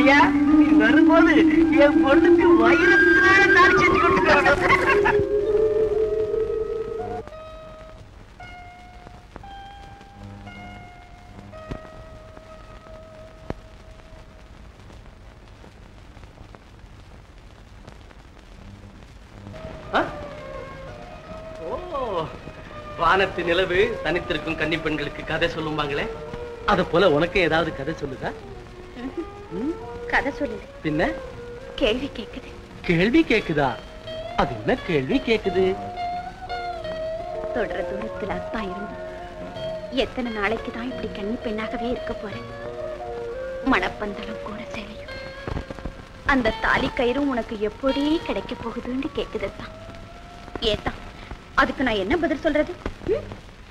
ஐயா நீ வரும்போது என் பொண்ணுக்கு வயிறுனால தாலி செஞ்சு கொடுத்துருக்கணும் ஓ வானத்து நிலவு தனித்திருக்கும் கன்னி பெண்களுக்கு கதை சொல்லுவாங்களே அத போல உனக்கு ஏதாவது கதை சொல்லுதா கதை சொல்லல பின்ன கேள்வி கேக்குது கேள்வி கேக்குதா அது என்ன கேள்வி கேக்குது தொடர தூரத்துல அத்தா இருந்து எத்தனை நாளைக்கு தான் இப்படி கன்னி பெண்ணாகவே இருக்க போறேன் மணப்பந்தலும் கூட சேலையும் அந்த தாலி கயிறும் உனக்கு எப்படி கிடைக்க போகுதுன்னு கேக்குது தான் ஏத்தா அதுக்கு நான் என்ன பதில் சொல்றது ம்?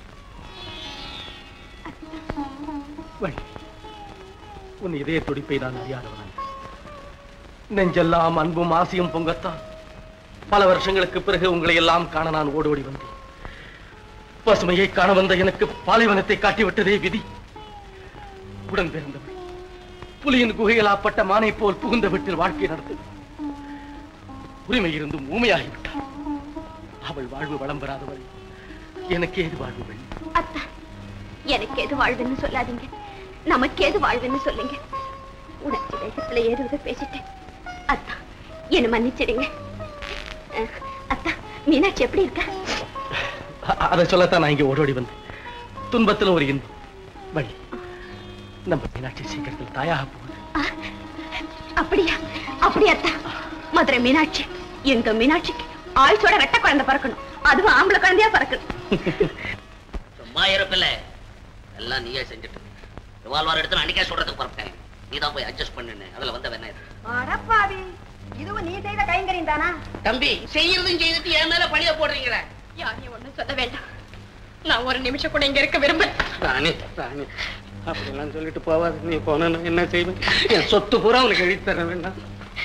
வழி உன் இதய துடிப்பை நான் அறியாதவன் நெஞ்செல்லாம் அன்பும் ஆசையும் பொங்கத்தான் பல வருஷங்களுக்கு பிறகு உங்களை எல்லாம் காண நான் ஓடி ஓடி வந்தேன் பசுமையை காண வந்த எனக்கு பாலைவனத்தை காட்டிவிட்டதே விதி உடன் பிறந்தவள் புலியின் குகையிலாப்பட்ட மானை போல் புகுந்த வீட்டில் வாழ்க்கை நடந்தது உரிமை இருந்தும் ஊமையாகிவிட்டாள் அவள் வாழ்வு வளம் பெறாதவள் எனக்கு ஏது வாழ்வு வெள்ளி அத்தா எனக்கு எது வாழ்வுன்னு சொல்லாதீங்க நமக்கு எது வாழ்வுன்னு சொல்லுங்க உணர்ச்சி வேகத்துல ஏறுவதை பேசிட்டேன் அத்தா என்ன மன்னிச்சிடுங்க அஹ், அத்தா மீனாட்சி எப்படி இருக்கா அ- அதை சொல்லத்தான் நான் இங்க ஓடோடி வந்தேன் துன்பத்துல ஒரு இன்பம் வழி நம்ம மீனாட்சி சீக்கிரத்தில் தாயாக போகுது அப்படியா அப்படியா அத்தா மதுரை மீனாட்சி எங்க மீனாட்சிக்கு ஆயுசோட ரெட்ட குழந்தை பிறக்கணும் அதுவும் ஆம்பளை குழந்தையா பிறக்கணும் சும்மா இருப்பில்ல எல்லாம் நீயே செஞ்சுட்டு ரிவால்வர் எடுத்து நான் அன்னைக்கே சொல்றதுக்கு புறப்பட்டேன் நீ தான் போய் அட்ஜஸ்ட் பண்ணுன்னு அதுல வந்த வேணா இது அடப்பாவி இதுவும் நீ செய்த கைங்கரியம் தானா தம்பி செய்யறதும் செய்துட்டு என் மேல பழிய போடுறீங்களே யாரையும் ஒண்ணும் சொல்ல வேண்டாம் நான் ஒரு நிமிஷம் கூட இங்க இருக்க விரும்புறேன் ராணி ராணி அப்படிலாம் சொல்லிட்டு போவாது நீ போன நான் என்ன செய்வேன் என் சொத்து பூரா உனக்கு எழுதி தர வேண்டாம்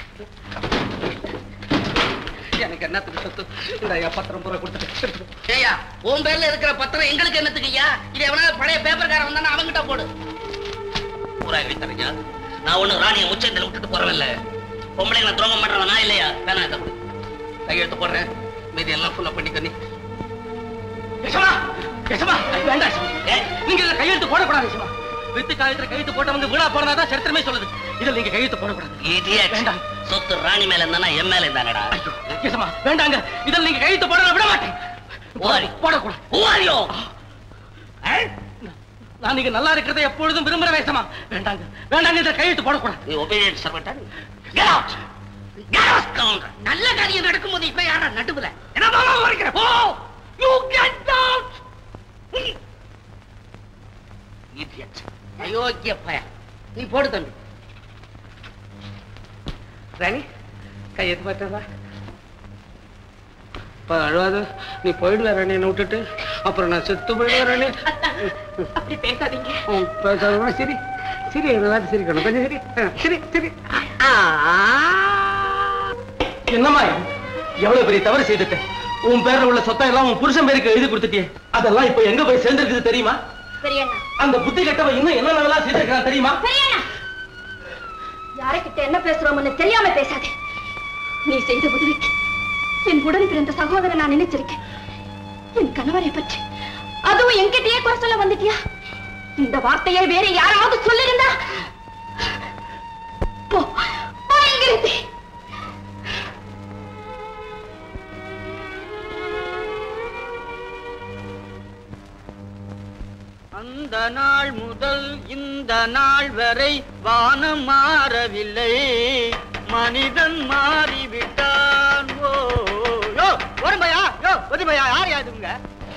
எனக்கு என்னத்துக்கு சொத்து இந்த ஐயா பத்திரம் பூரா கொடுத்துட்டு ஏயா உன் பேர்ல இருக்கிற பத்திரம் எங்களுக்கு என்னத்துக்கு ஐயா இது எவனாவது பழைய பேப்பர்காரன் வந்தானா அவன்கிட்ட போடு பூரா எழுதி தரீங்க நான் ஒண்ணு ராணியை உச்சத்தில் விட்டுட்டு போறவன்ல பொம்பளைங்களை துரோகம் பண்றவன் நான் இல்லையா வேணாம் இதை கொடு கையெழுத்து போடுறேன் மீதி எல்லாம் ஃபுல்லா பண்ணிக்க நீ யசமா யசமா வேண்டாம் யசமா. ஏய், நீங்க இதுல கையெழுத்து போடக்கூடாது யசமா வித்து காலத்துல கையெழுத்து போட்ட வந்து வீணா போனதா சரித்திரமே சொல்லுது இதுல நீங்க கையெழுத்து போடக்கூடாது idiot. வேண்டாம். சொத்து ராணி மேல இருந்தானா என் மேல இருந்தானடா ஐயோ, யசமா வேண்டாங்க இதுல நீங்க கையெழுத்து போட நான் விட மாட்டேன் ஓடி. போடக்கூடாது Who are you? நான் நீங்க நல்லா இருக்கிறதை எப்பொழுதும் விரும்புற வேசமா வேண்டாங்க வேண்டாங்க இந்த கையெழுத்து போடக்கூடாது நீ obedient servant ஆ? Get out! Get out, scoundrel! நல்ல காரியம் நடக்கும்போது இப்ப யாரா நடுவுல என்ன மாமா வரைக்கிற போ யூ கெட் அவுட் idiot அயோக்கிய பையன் நீ போடு தம்பி ராணி கையெழுத்து பார்த்தா இப்ப அழுவாத நீ போயிடுவ ராணி என்னை விட்டுட்டு அப்புறம் நான் செத்து போயிடுவேன் ராணி அப்படி பேசாதீங்க உம், பேசாதம்மா, சரி சரி எல்லாரும் சிரிக்கணும் கொஞ்சம் சரி ஆ, சரி சரி என்னம்மா இது? எவ்வளவு பெரிய தவறு செய்துட்டேன் உன் பேர்ல உள்ள சொத்தம் எல்லாம் உன் புருஷன் பேருக்கு எழுதி கொடுத்துட்டியே அதெல்லாம் இப்ப எங்க போய் சேர்ந்திருக்குது தெரியுமா பெரியண்ணா அந்த புத்தி கெட்டவன் இன்னும் என்னென்னலாம் செய்திருக்கான் தெரியுமா பெரியண்ணா யாருக்கிட்ட என்ன பேசுறோம்னு தெரியாம பேசாதே நீ செய்த உதவிக்கு என் உடன் பிறந்த சகோதரன் நான் நினைச்சிருக்கேன் என் கணவரை பற்றி அதுவும் என்கிட்டயே குறை சொல்ல வந்துட்டியா இந்த வார்த்தையை வேற யாராவது சொல்லிருந்தா போ போ இங்கிருந்து அந்த நாள் முதல் இந்த நாள் வரை வானம் மாறவில்லை மனிதன் மாறிவிட்டான் ஓ யோ ஓரம்பையா யோ ஒதுமையா யார் யாதுங்க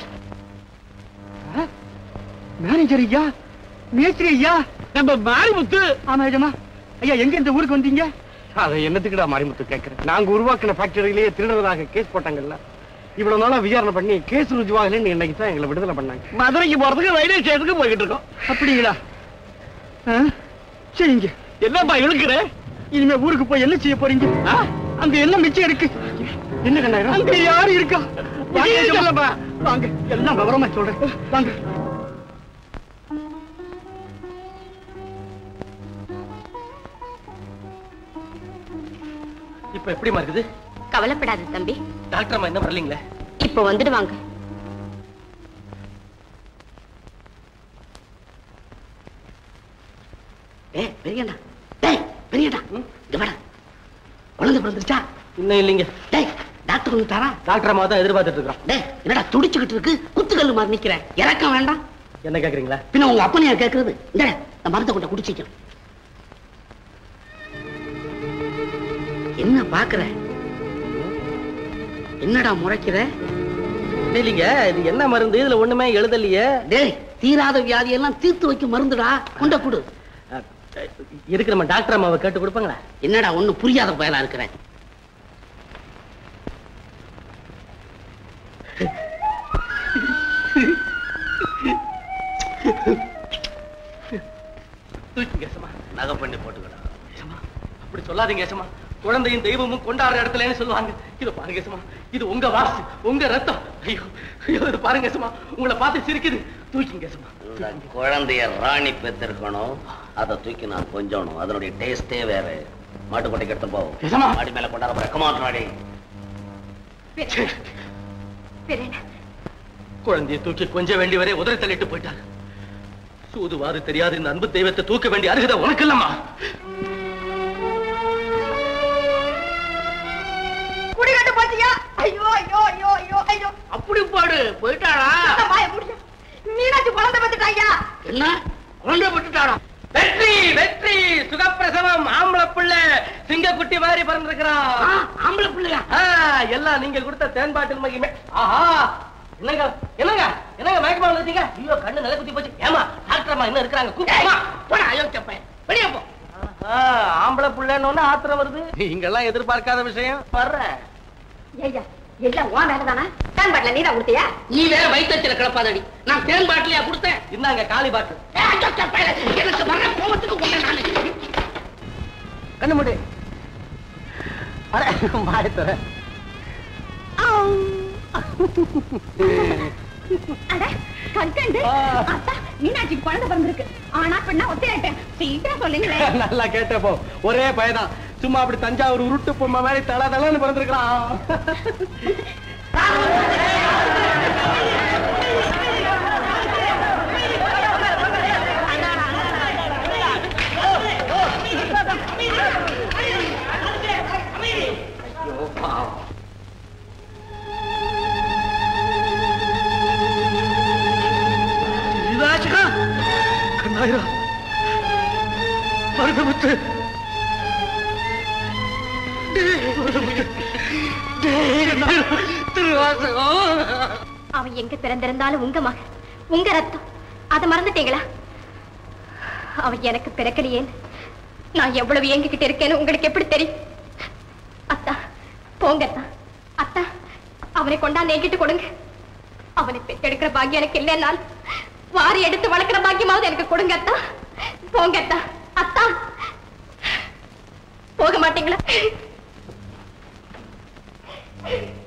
மேனேஜர் ஐயா மேஸ்திரி ஐயா நம்ம மாரிமுத்து ஆமா ஐயமா ஐயா எங்க இந்த ஊருக்கு வந்தீங்க அதை என்னத்துக்குடா மாரிமுத்து கேட்கிறேன் நாங்க உருவாக்கின ஃபேக்டரியிலேயே திருடுறதாக கேஸ் போட்டாங்கல்ல இவ்வளவு நாளா விசாரணை பண்ணி கேஸ் ருஜுவாகலன்னு இன்னைக்கு தான் எங்களை விடுதலை பண்ணாங்க மதுரைக்கு போறதுக்கு ரயில்வே ஸ்டேஷனுக்கு போய்கிட்டு இருக்கோம் அப்படிங்களா ஆ? சரிங்க என்னப்பா இழுக்கிற இனிமே ஊருக்கு போய் என்ன செய்ய போறீங்க ஆ? அங்க என்ன மிச்சம் இருக்கு என்ன கண்ணா அங்க யாரு இருக்கா வாங்க சொல்லப்பா வாங்க எல்லாம் விவரமா சொல்றேன் வாங்க இப்ப எப்படிமா இருக்குது கவலைப்படாத தம்பி டாக்டர் அம்மா என்ன வரலீங்களே இப்ப வந்துடுவாங்க ஏ பெரியண்ணா டேய் பெரியண்ணா இங்க வாடா குழந்தை பிறந்துருச்சா இன்னும் இல்லைங்க டேய் டாக்டர் வந்து தாரா டாக்டர் அம்மா தான் எதிர்பார்த்துட்டு இருக்கிறோம் டேய் என்னடா துடிச்சுக்கிட்டு இருக்கு குத்துக்கல்லு மாதிரி நிக்கிறேன் இறக்கம் வேண்டாம் என்ன கேக்குறீங்களா பின்ன உங்க அப்பனையா கேக்குறது இந்த இந்த மருந்தை கொண்ட குடிச்சிக்க என்ன பாக்குற என்னடா முறைக்கிற இல்லைங்க இது என்ன மருந்து இதுல ஒண்ணுமே எழுதலையே டேய் தீராத வியாதி எல்லாம் தீர்த்து வைக்கும் மருந்துடா கொண்ட குடு அஹ், இருக்கிற நம்ம டாக்டர் அம்மாவை கேட்டு கொடுப்பாங்களா என்னடா ஒண்ணு புரியாத பயலா இருக்கிறேன் தூக்கிங்க ஏசமா நகை பண்ணி போட்டுக்கடா ஏசமா அப்படி சொல்லாதீங்க ஏசமா குழந்தையும் தெய்வமும் கொண்டாடுற இடத்துலன்னு சொல்லுவாங்க இத பாருங்க ஏசமா இது உங்க வாசு உங்க ரத்தம் ஐயோ ஐயோ இது பாருங்க ஏசமா உங்களை பார்த்து சிரிக்குது தூக்கிங்க ஏசமா இந்த குழந்தைய ராணி பெத்திருக்கணும் அதை தூக்கி நான் கொஞ்சணும் அதனுடைய டேஸ்டே வேற மாட்டுக்கொட்டைக்கு எடுத்து போவோம் ஏசமா மாடி மேல கொண்டாட போற கமான் ராணி குழந்தையை தூக்கி கொஞ்ச வேண்டி வரை உதறி தள்ளிட்டு போயிட்டார் சூதுவாது தெரியாது இந்த அன்பு தெய்வத்தை தூக்க வேண்டிய அருகதை உனக்கு இல்லம்மா குடிகாட்டு பாத்தியா ஐயோ ஐயோ ஐயோ ஐயோ ஐயோ அப்படி போடு போயிட்டாளா வாய முடியும் மீனாட்சி குழந்தை பத்துட்டாயா என்ன குழந்தை போட்டுட்டாளா வெற்றி வெற்றி சுகப்பிரசவம் ஆம்பளை பிள்ளை சிங்கக்குட்டி மாதிரி ஆ, பிறந்திருக்கிறான் ஆம்பளை பிள்ளையா ஆ, எல்லாம் நீங்க கொடுத்த தேன் பாட்டில் மகிமை ஆஹா என்னங்க என்னங்க என்னங்க மயக்கமா வந்துட்டீங்க ஐயோ கண்ணு நிலை குத்தி போச்சு ஏமா டாக்டர் அம்மா இன்னும் இருக்கிறாங்க டேய், கூப்பிடுமா போடா அயோக்கிய பையன் வெளியே போ ஆம்பளை பிள்ளைன்னு ஆத்திரம் வருது இங்கெல்லாம் எதிர்பார்க்காத விஷயம் வர்றேன் ஐயா எல்லாம் உன் வேலைதானா தான் பாட்டில நீதான் கொடுத்தியா நீ வேற வயிற்றுல கிளப்பாதடி நான் தேன் பாட்டிலையா கொடுத்தேன் இந்தாங்க காலி பாட்டு ஏய், அயோக்கிய பயலே, எனக்கு வர்ற கோபத்துக்கு கொண்டேன் நானு கண்ணு மூடு மாயத்தர அட கற்கண்டு அத்தா மீனாட்சிக்கு குழந்தை பிறந்திருக்கு ஆனா பெண்ணா ஒத்தையாட்டேன் சீக்கிரம் சொல்லுங்களேன் நல்லா கேட்டப்போ ஒரே பயதான் சும்மா அப்படி தஞ்சாவூர் உருட்டு பொம்மை மாதிரி தல தலன்னு பிறந்திருக்கலாம் கண்ணாயிரா மருதமுத்து அவன் எங்க பிறந்திருந்தாலும் உங்க மகன் உங்க ரத்தம் அதை மறந்துட்டீங்களா அவன் எனக்கு பிறக்கலையேன்னு நான் எவ்வளவு ஏங்கிக்கிட்டு இருக்கேன்னு உங்களுக்கு எப்படி தெரியும் அத்தா போங்க அத்தா அத்தா அவனை கொண்டாந்து என்கிட்ட கொடுங்க அவனை பெற்றெடுக்கிற பாக்கியம் எனக்கு இல்லைன்னால் வாரி எடுத்து வளர்க்கிற பாக்கியமாவது எனக்கு கொடுங்க அத்தா போங்க அத்தா அத்தா போக மாட்டீங்களா